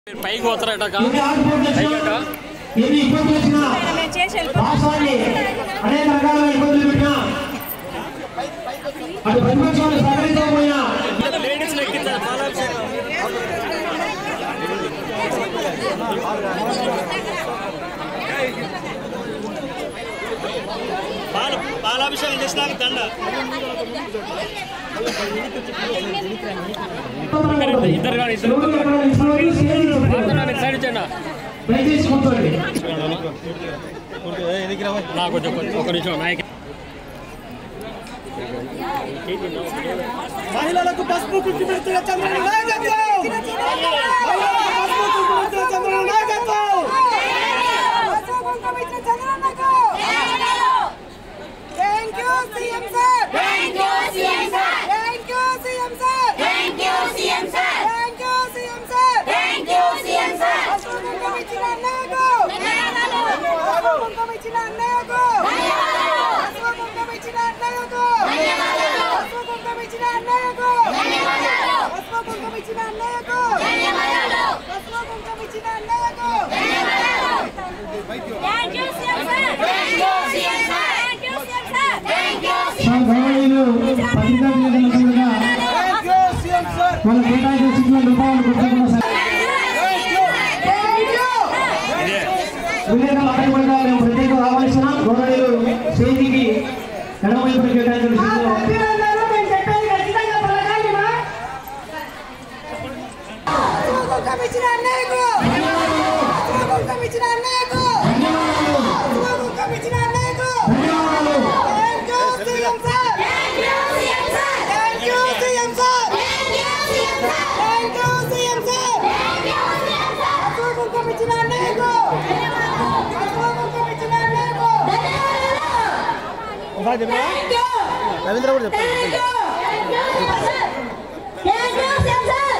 పైకి పోతారట ఎన్ని ఆటుపోట్లు వచ్చినా, ఎన్ని ఇబ్బందులు వచ్చినా మేము చేసి వెళ్ళిపోతాం రాష్ట్రాన్ని అనేక రకాల ఇబ్బందులు పెట్టినా అటు ప్రతిపక్షాలు సహకరించకపోయినా లేడీస్ ఎక్కించారు పాలాభిషేకం పాల పాలాభిషేకం చేసినాక దండ ఇద్దరు కానీ ఇద్దరు ఎవరు ఎక్కడ ఇస్తున్నారు, స్టేజీలో సైడ్ ఇచ్చండి దయచేసి కూర్చోండి నాకు కొంచెం ఒక నిమిషం నాయక మహిళలకు పసుపు కుంకుమ పెడుతున్న చంద్రబాబు నాయకత్వం మహిళలకు పసుపు కుంకుమ పెడుతున్న చంద్రబాబు నాయకత్వం thank you CM sir thank you CM sir thank you CM sir thank you CM sir thank you CM sir thank you CM sir కుంకుమ ఇచ్చిన అన్నయ్యకు ధన్యవాదాలు కుంకుమ ఇచ్చిన అన్నయ్యకు ధన్యవాదాలు కుంకుమ ఇచ్చిన అన్నయ్యకు ధన్యవాదాలు కుంకుమ ఇచ్చిన అన్నయ్యకు ధన్యవాదాలు కుంకుమ ఇచ్చిన అన్నయ్యకు ధన్యవాదాలు కుంకుమ ఇచ్చిన అన్నయ్యకు thank you CM sir thank you CM sir thank you CM sir thank you మా గౌరవనీయులు పత్రికా విలేకరుల సంఘంగా థ్యాంక్ యూ సీఎం సార్ వాళ్ళ కేటాయించిన సిగ్గుల రూపాయలు గుర్తింపుల విలేకరుల అభిప్రాయంగా మేము ప్రత్యేక ఆహ్వానిస్తున్నాం గౌరవనీయులు స్టేజీకి ఎడమవైపు కేటాయించిన సిగ్గులు కుంకుమిచ్చిన అన్నయ్యకు కుంకుమిచ్చిన అన్నయ్యకు కుంకుమిచ్చిన అన్నయ్యకు thank you CM sir thank you CM sir thank you CM sir కుంకుమిచ్చిన అన్నయ్యకు కుంకుమిచ్చిన అన్నయ్యకు రవీంద్ర కూడా చెప్పండి థ్యాంక్ యూ సీఎం సార్